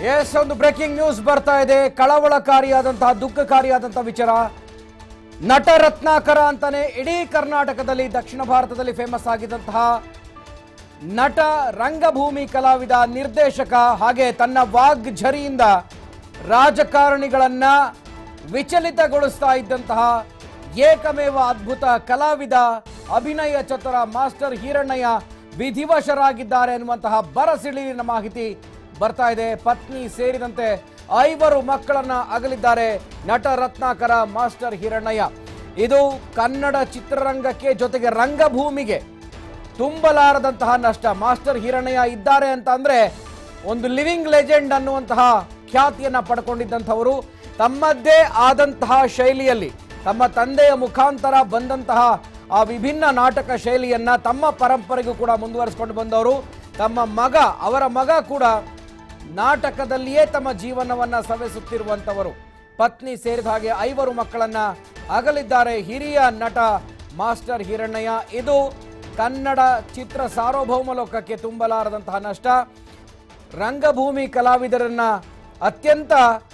S ಒಂದು breaking news ಬರ್ತಾ ಇದೆ ಕಳವಳಕಾರಿಯಾದಂತಹ ದುಃಖಕಾರಿಯಾದಂತಹ ವಿಚಾರ ನಟ ರತ್ನಾಕರ ಅಂತಾನೆ ಇಡೀ ಕರ್ನಾಟಕದಲ್ಲಿ ದಕ್ಷಿಣ ಭಾರತದಲ್ಲಿ ಫೇಮಸ್ ಆಗಿದ್ದಂತಹ ನಟ ರಂಗಭೂಮಿ ಕಲಾವಿದ ನಿರ್ದೇಶಕ ಹಾಗೆ ತನ್ನ ವಾಗ್ಝರಿಯಿಂದ ರಾಜಕಾರಣಿಗಳನ್ನ ವಿಚಲಿತಗೊಳಿಸ್ತಾ ಇದ್ದಂತಹ ಏಕಮೇವ ಅದ್ಭುತ ಕಲಾವಿದ ಅಭಿನಯ ಚತುರ ಮಾಸ್ಟರ್ ಹಿರಣ್ಣಯ್ಯ ವಿಧಿವಶರಾಗಿದ್ದಾರೆ ಎನ್ನುವಂತಹ ಬರಸಿಳಿಲಿನ ಮಾಹಿತಿ ಬರ್ತಾ ಇದೆ ಪತ್ನಿ ಸೇರಿದಂತೆ ಐವರು ಮಕ್ಕಳನ್ನ ಅಗಲಿದ್ದಾರೆ ನಟ ರತ್ನಾಕರ ಮಾಸ್ಟರ್ ಹಿರಣ್ಣಯ್ಯ ಇದು ಕನ್ನಡ ಚಿತ್ರರಂಗಕ್ಕೆ ಜೊತೆಗೆ ರಂಗಭೂಮಿಗೆ ತುಂಬಲಾರದಂತಹ ನಷ್ಟ ಮಾಸ್ಟರ್ ಹಿರಣ್ಣಯ್ಯ ಇದ್ದಾರೆ ಅಂತ ಅಂದ್ರೆ ಒಂದು ಲಿವಿಂಗ್ ಲೆಜೆಂಡ್ ಅನ್ನುವಂತಹ ಖ್ಯಾತಿಯನ್ನ ಪಡ್ಕೊಂಡಿದ್ದಂಥವರು ತಮ್ಮದ್ದೇ ಆದಂತಹ ಶೈಲಿಯಲ್ಲಿ ತಮ್ಮ ತಂದೆಯ ಮುಖಾಂತರ ಬಂದಂತಹ ಆ ವಿಭಿನ್ನ ನಾಟಕ ಶೈಲಿಯನ್ನ ತಮ್ಮ ಪರಂಪರೆಗೂ ಕೂಡ ಮುಂದುವರಿಸಿಕೊಂಡು ಬಂದವರು ತಮ್ಮ ಮಗ ಅವರ ಮಗ ಕೂಡ ನಾಟಕದಲ್ಲಿಯೇ ತಮ್ಮ ಜೀವನವನ್ನ ಸವೆಸುತ್ತಿರುವಂತವರು ಪತ್ನಿ ಸೇರಿದ ಹಾಗೆ ಐವರು ಮಕ್ಕಳನ್ನ ಅಗಲಿದ್ದಾರೆ ಹಿರಿಯ ನಟ ಮಾಸ್ಟರ್ ಹಿರಣ್ಣಯ್ಯ ಇದು ಕನ್ನಡ ಚಿತ್ರ ಸಾರ್ವಭೌಮ ಲೋಕಕ್ಕೆ ತುಂಬಲಾರದಂತಹ ನಷ್ಟ ರಂಗಭೂಮಿ ಕಲಾವಿದರನ್ನ ಅತ್ಯಂತ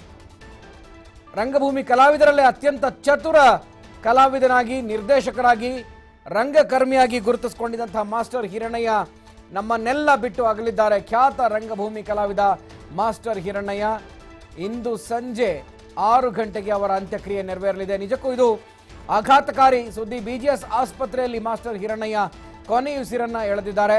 ರಂಗಭೂಮಿ ಕಲಾವಿದರಲ್ಲೇ ಅತ್ಯಂತ ಚತುರ ಕಲಾವಿದನಾಗಿ ನಿರ್ದೇಶಕರಾಗಿ ರಂಗಕರ್ಮಿಯಾಗಿ ಗುರುತಿಸಿಕೊಂಡಿದ್ದಂತಹ ಮಾಸ್ಟರ್ ಹಿರಣ್ಣಯ್ಯ ನಮ್ಮನ್ನೆಲ್ಲ ಬಿಟ್ಟು ಅಗಲಿದ್ದಾರೆ ಖ್ಯಾತ ರಂಗಭೂಮಿ ಕಲಾವಿದ ಮಾಸ್ಟರ್ ಹಿರಣ್ಣಯ್ಯ ಇಂದು ಸಂಜೆ ಆರು ಗಂಟೆಗೆ ಅವರ ಅಂತ್ಯಕ್ರಿಯೆ ನೆರವೇರಲಿದೆ ನಿಜಕ್ಕೂ ಇದು ಆಘಾತಕಾರಿ ಸುದ್ದಿ ಬಿಜಿಎಸ್ ಆಸ್ಪತ್ರೆಯಲ್ಲಿ ಮಾಸ್ಟರ್ ಹಿರಣ್ಣಯ್ಯ ಕೊನೆಯುಸಿರನ್ನ ಎಳೆದಿದ್ದಾರೆ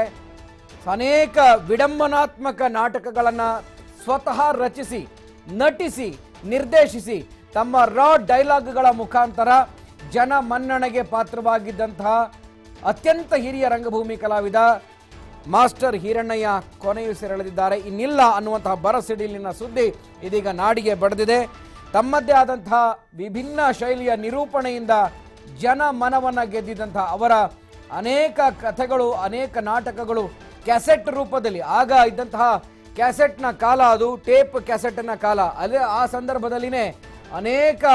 ಅನೇಕ ವಿಡಂಬನಾತ್ಮಕ ನಾಟಕಗಳನ್ನು ಸ್ವತಃ ರಚಿಸಿ ನಟಿಸಿ ನಿರ್ದೇಶಿಸಿ ತಮ್ಮ ರಾ ಡೈಲಾಗ್ಗಳ ಮುಖಾಂತರ ಜನ ಮನ್ನಣೆಗೆ ಪಾತ್ರವಾಗಿದ್ದಂತಹ ಅತ್ಯಂತ ಹಿರಿಯ ರಂಗಭೂಮಿ ಕಲಾವಿದ ಮಾಸ್ಟರ್ ಹಿರಣ್ಣಯ್ಯ ಕೊನೆಯುಸಿರೆಳೆದಿದ್ದಾರೆ ಇನ್ನಿಲ್ಲ ಅನ್ನುವಂತಹ ಬರಸಿಡಿಲಿನ ಸುದ್ದಿ ಇದೀಗ ನಾಡಿಗೆ ಬಡಿದಿದೆ ತಮ್ಮದೇ ಆದಂತಹ ವಿಭಿನ್ನ ಶೈಲಿಯ ನಿರೂಪಣೆಯಿಂದ ಜನ ಮನವನ್ನ ಗೆದ್ದಿದ್ದಂತಹ ಅವರ ಅನೇಕ ಕಥೆಗಳು ಅನೇಕ ನಾಟಕಗಳು ಕ್ಯಾಸೆಟ್ ರೂಪದಲ್ಲಿ ಆಗ ಇದ್ದಂತಹ ಕ್ಯಾಸೆಟ್ನ ಕಾಲ ಅದು ಟೇಪ್ ಕ್ಯಾಸೆಟ್ನ ಕಾಲ ಅಲ್ಲೇ ಆ ಸಂದರ್ಭದಲ್ಲಿನೇ ಅನೇಕ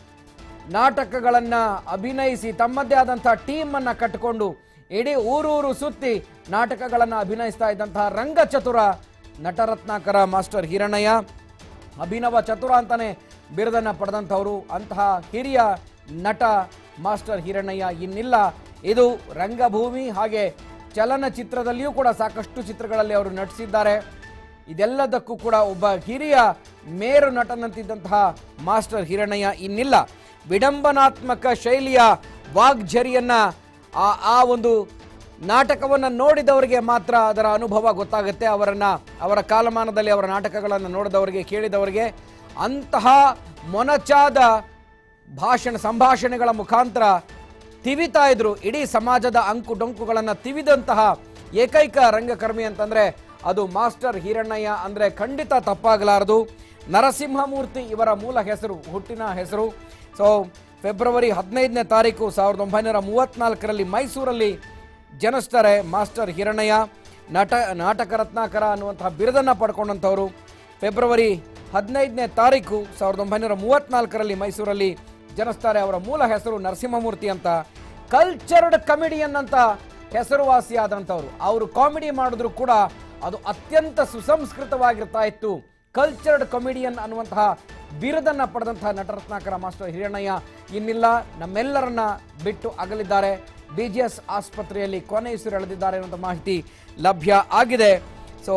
ನಾಟಕಗಳನ್ನ ಅಭಿನಯಿಸಿ ತಮ್ಮದೇ ಆದಂತಹ ಟೀಮ್ ಅನ್ನ ಕಟ್ಟಿಕೊಂಡು ಇಡೀ ಊರೂರು ಸುತ್ತಿ ನಾಟಕಗಳನ್ನು ಅಭಿನಯಿಸ್ತಾ ಇದ್ದಂತಹ ರಂಗಚತುರ ನಟರತ್ನಾಕರ ಮಾಸ್ಟರ್ ಹಿರಣ್ಣಯ್ಯ ಅಭಿನವ ಚತುರ ಅಂತಾನೆ ಬಿರುದನ್ನ ಪಡೆದಂಥವರು ಅಂತಹ ಹಿರಿಯ ನಟ ಮಾಸ್ಟರ್ ಹಿರಣ್ಣಯ್ಯ ಇನ್ನಿಲ್ಲ ಇದು ರಂಗಭೂಮಿ ಹಾಗೆ ಚಲನಚಿತ್ರದಲ್ಲಿಯೂ ಕೂಡ ಸಾಕಷ್ಟು ಚಿತ್ರಗಳಲ್ಲಿ ಅವರು ನಟಿಸಿದ್ದಾರೆ ಇದೆಲ್ಲದಕ್ಕೂ ಕೂಡ ಒಬ್ಬ ಹಿರಿಯ ಮೇರು ನಟನಂತಿದ್ದಂತಹ ಮಾಸ್ಟರ್ ಹಿರಣ್ಣಯ್ಯ ಇನ್ನಿಲ್ಲ ವಿಡಂಬನಾತ್ಮಕ ಶೈಲಿಯ ವಾಗ್ಝರಿಯನ್ನ ಆ ಆ ಒಂದು ನಾಟಕವನ್ನು ನೋಡಿದವರಿಗೆ ಮಾತ್ರ ಅದರ ಅನುಭವ ಗೊತ್ತಾಗುತ್ತೆ ಅವರನ್ನ ಅವರ ಕಾಲಮಾನದಲ್ಲಿ ಅವರ ನಾಟಕಗಳನ್ನು ನೋಡಿದವರಿಗೆ ಕೇಳಿದವರಿಗೆ ಅಂತಹ ಮೊನಚಾದ ಭಾಷಣ ಸಂಭಾಷಣೆಗಳ ಮುಖಾಂತರ ತಿವಿತಾ ಇದ್ರು ಇಡೀ ಸಮಾಜದ ಅಂಕು ಡೊಂಕುಗಳನ್ನು ತಿವಿದಂತಹ ಏಕೈಕ ರಂಗಕರ್ಮಿ ಅಂತಂದ್ರೆ ಅದು ಮಾಸ್ಟರ್ ಹಿರಣ್ಣಯ್ಯ ಅಂದ್ರೆ ಖಂಡಿತ ತಪ್ಪಾಗಲಾರದು ನರಸಿಂಹಮೂರ್ತಿ ಇವರ ಮೂಲ ಹೆಸರು ಹುಟ್ಟಿನ ಹೆಸರು ಸೊ ಫೆಬ್ರವರಿ ಹದಿನೈದನೇ ತಾರೀಕು ಸಾವಿರದ ಒಂಬೈನೂರ ಮೂವತ್ನಾಲ್ಕರಲ್ಲಿ ಮೈಸೂರಲ್ಲಿ ಜನಿಸ್ತಾರೆ ಮಾಸ್ಟರ್ ಹಿರಣ್ಣಯ್ಯ ನಟ ನಾಟಕ ರತ್ನಾಕರ ಅನ್ನುವಂತಹ ಬಿರುದನ್ನು ಪಡ್ಕೊಂಡಂಥವರು ಫೆಬ್ರವರಿ ಹದಿನೈದನೇ ತಾರೀಕು ಸಾವಿರದ ಒಂಬೈನೂರ ಮೂವತ್ನಾಲ್ಕರಲ್ಲಿ ಮೈಸೂರಲ್ಲಿ ಜನಿಸ್ತಾರೆ ಅವರ ಮೂಲ ಹೆಸರು ನರಸಿಂಹಮೂರ್ತಿ ಅಂತ ಕಲ್ಚರ್ಡ್ ಕಮಿಡಿಯನ್ ಅಂತ ಹೆಸರುವಾಸಿಯಾದಂಥವ್ರು ಅವರು ಕಾಮಿಡಿ ಮಾಡಿದ್ರು ಕೂಡ ಅದು ಅತ್ಯಂತ ಸುಸಂಸ್ಕೃತವಾಗಿರ್ತಾ ಇತ್ತು ಕಲ್ಚರ್ಡ್ ಕಾಮಿಡಿಯನ್ ಅನ್ನುವಂತಹ ಬಿರುದನ್ನ ಪಡೆದಂತಹ ನಟರತ್ನಾಕರ ಮಾಸ್ಟರ್ ಹಿರಣ್ಣಯ್ಯ ಇನ್ನಿಲ್ಲ ನಮ್ಮೆಲ್ಲರನ್ನ ಬಿಟ್ಟು ಅಗಲಿದ್ದಾರೆ ಬಿಜಿಎಸ್ ಆಸ್ಪತ್ರೆಯಲ್ಲಿ ಕೊನೆಯುಸಿರೆಳೆದಿದ್ದಾರೆ ಅನ್ನುವಂಥ ಮಾಹಿತಿ ಲಭ್ಯ ಆಗಿದೆ ಸೊ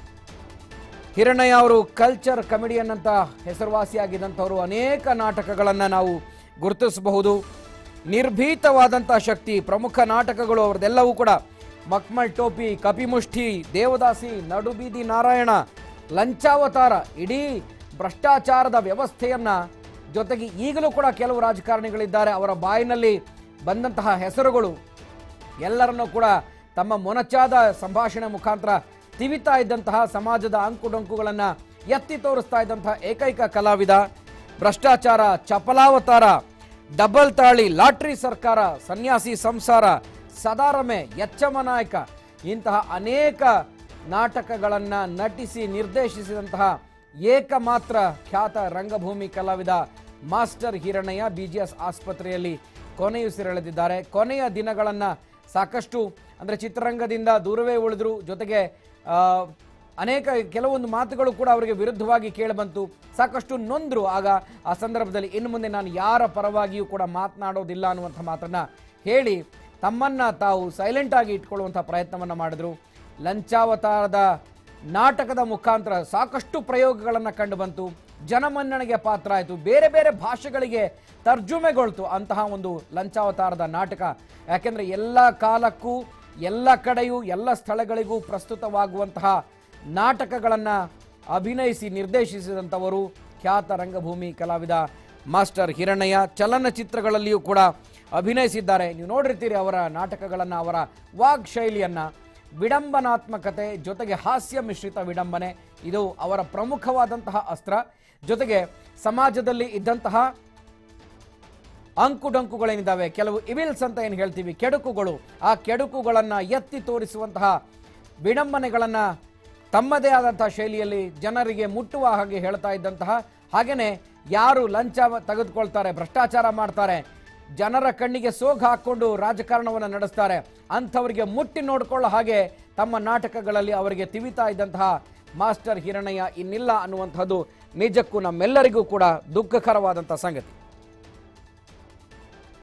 ಹಿರಣ್ಣಯ್ಯ ಅವರು ಕಲ್ಚರ್ ಕಮಿಡಿಯನ್ ಅಂತ ಹೆಸರುವಾಸಿಯಾಗಿದ್ದಂಥವರು ಅನೇಕ ನಾಟಕಗಳನ್ನು ನಾವು ಗುರುತಿಸಬಹುದು ನಿರ್ಭೀತವಾದಂಥ ಶಕ್ತಿ ಪ್ರಮುಖ ನಾಟಕಗಳು ಅವ್ರದ್ದೆಲ್ಲವೂ ಕೂಡ ಮಕ್ಮಲ್ ಟೋಪಿ ಕಪಿಮುಷ್ಠಿ ದೇವದಾಸಿ ನಡುಬೀದಿ ನಾರಾಯಣ ಲಂಚಾವತಾರ ಇಡೀ ಭ್ರಷ್ಟಾಚಾರದ ವ್ಯವಸ್ಥೆಯನ್ನ ಜೊತೆಗೆ ಈಗಲೂ ಕೂಡ ಕೆಲವು ರಾಜಕಾರಣಿಗಳಿದ್ದಾರೆ ಅವರ ಬಾಯಿನಲ್ಲಿ ಬಂದಂತಹ ಹೆಸರುಗಳು ಎಲ್ಲರನ್ನೂ ಕೂಡ ತಮ್ಮ ಮೊನಚಾದ ಸಂಭಾಷಣೆ ಮುಖಾಂತರ ತಿವಿತಾ ಇದ್ದಂತಹ ಸಮಾಜದ ಅಂಕುಡೊಂಕುಗಳನ್ನು ಎತ್ತಿ ತೋರಿಸ್ತಾ ಇದ್ದಂತಹ ಏಕೈಕ ಕಲಾವಿದ ಭ್ರಷ್ಟಾಚಾರ ಚಪಲಾವತಾರ ಡಬಲ್ ತಾಳಿ ಲಾಟ್ರಿ ಸರ್ಕಾರ ಸನ್ಯಾಸಿ ಸಂಸಾರ ಸದಾರಮೆ ಎಚ್ಚಮ ನಾಯಕ ಇಂತಹ ಅನೇಕ ನಾಟಕಗಳನ್ನು ನಟಿಸಿ ನಿರ್ದೇಶಿಸಿದಂತಹ ಏಕಮಾತ್ರ ಖ್ಯಾತ ರಂಗಭೂಮಿ ಕಲಾವಿದ ಮಾಸ್ಟರ್ ಹಿರಣ್ಣಯ್ಯ ಬಿಜಿಎಸ್ ಆಸ್ಪತ್ರೆಯಲ್ಲಿ ಕೊನೆಯುಸಿರೆಳೆದಿದ್ದಾರೆ ಕೊನೆಯ ದಿನಗಳನ್ನು ಸಾಕಷ್ಟು ಅಂದರೆ ಚಿತ್ರರಂಗದಿಂದ ದೂರವೇ ಉಳಿದ್ರು ಜೊತೆಗೆ ಆ, ಅನೇಕ ಕೆಲವೊಂದು ಮಾತುಗಳು ಕೂಡ ಅವರಿಗೆ ವಿರುದ್ಧವಾಗಿ ಕೇಳಿಬಂತು ಸಾಕಷ್ಟು ನೊಂದರು ಆಗ ಆ ಸಂದರ್ಭದಲ್ಲಿ ಇನ್ನು ಮುಂದೆ ನಾನು ಯಾರ ಪರವಾಗಿಯೂ ಕೂಡ ಮಾತನಾಡೋದಿಲ್ಲ ಅನ್ನುವಂಥ ಮಾತನ್ನ ಹೇಳಿ ತಮ್ಮನ್ನ ತಾವು ಸೈಲೆಂಟ್ ಆಗಿ ಇಟ್ಕೊಳ್ಳುವಂಥ ಪ್ರಯತ್ನವನ್ನು ಮಾಡಿದ್ರು ಲಂಚಾವತಾರದ ನಾಟಕದ ಮುಖಾಂತರ ಸಾಕಷ್ಟು ಪ್ರಯೋಗಗಳನ್ನು ಕಂಡು ಬಂತು ಜನಮನ್ನಣೆಗೆ ಪಾತ್ರ ಆಯಿತು ಬೇರೆ ಬೇರೆ ಭಾಷೆಗಳಿಗೆ ತರ್ಜುಮೆಗೊಳ್ತು ಅಂತಹ ಒಂದು ಲಂಚಾವತಾರದ ನಾಟಕ ಯಾಕೆಂದರೆ ಎಲ್ಲ ಕಾಲಕ್ಕೂ ಎಲ್ಲ ಕಡೆಯೂ ಎಲ್ಲ ಸ್ಥಳಗಳಿಗೂ ಪ್ರಸ್ತುತವಾಗುವಂತಹ ನಾಟಕಗಳನ್ನು ಅಭಿನಯಿಸಿ ನಿರ್ದೇಶಿಸಿದಂಥವರು ಖ್ಯಾತ ರಂಗಭೂಮಿ ಕಲಾವಿದ ಮಾಸ್ಟರ್ ಹಿರಣ್ಣಯ್ಯ ಚಲನಚಿತ್ರಗಳಲ್ಲಿಯೂ ಕೂಡ ಅಭಿನಯಿಸಿದ್ದಾರೆ ನೀವು ನೋಡಿರ್ತೀರಿ ಅವರ ನಾಟಕಗಳನ್ನು ಅವರ ವಾಗ್ ಶೈಲಿಯನ್ನು ವಿಡಂಬನಾತ್ಮಕತೆ ಜೊತೆಗೆ ಹಾಸ್ಯ ಮಿಶ್ರಿತ ವಿಡಂಬನೆ ಇದು ಅವರ ಪ್ರಮುಖವಾದಂತಹ ಅಸ್ತ್ರ ಜೊತೆಗೆ ಸಮಾಜದಲ್ಲಿ ಇದ್ದಂತಹ ಅಂಕುಡೊಂಕುಗಳೇನಿದ್ದಾವೆ ಕೆಲವು ಇವಿಲ್ಸ್ ಅಂತ ಏನು ಹೇಳ್ತೀವಿ ಕೆಡುಕುಗಳು ಆ ಕೆಡುಕುಗಳನ್ನು ಎತ್ತಿ ತೋರಿಸುವಂತಹ ವಿಡಂಬನೆಗಳನ್ನು ತಮ್ಮದೇ ಆದಂತಹ ಶೈಲಿಯಲ್ಲಿ ಜನರಿಗೆ ಮುಟ್ಟುವ ಹಾಗೆ ಹೇಳ್ತಾ ಇದ್ದಂತಹ ಹಾಗೆಯೇ ಯಾರು ಲಂಚ ತೆಗೆದುಕೊಳ್ತಾರೆ ಭ್ರಷ್ಟಾಚಾರ ಮಾಡ್ತಾರೆ ಜನರ ಕಣ್ಣಿಗೆ ಸೋಗು ಹಾಕ್ಕೊಂಡು ರಾಜಕಾರಣವನ್ನು ನಡೆಸ್ತಾರೆ ಅಂಥವರಿಗೆ ಮುಟ್ಟಿ ನೋಡ್ಕೊಳ್ಳೋ ಹಾಗೆ ತಮ್ಮ ನಾಟಕಗಳಲ್ಲಿ ಅವರಿಗೆ ತಿವಿತಾ ಇದ್ದಂತಹ ಮಾಸ್ಟರ್ ಹಿರಣ್ಣಯ್ಯ ಇನ್ನಿಲ್ಲ ಅನ್ನುವಂಥದ್ದು ನಿಜಕ್ಕೂ ನಮ್ಮೆಲ್ಲರಿಗೂ ಕೂಡ ದುಃಖಕರವಾದಂಥ ಸಂಗತಿ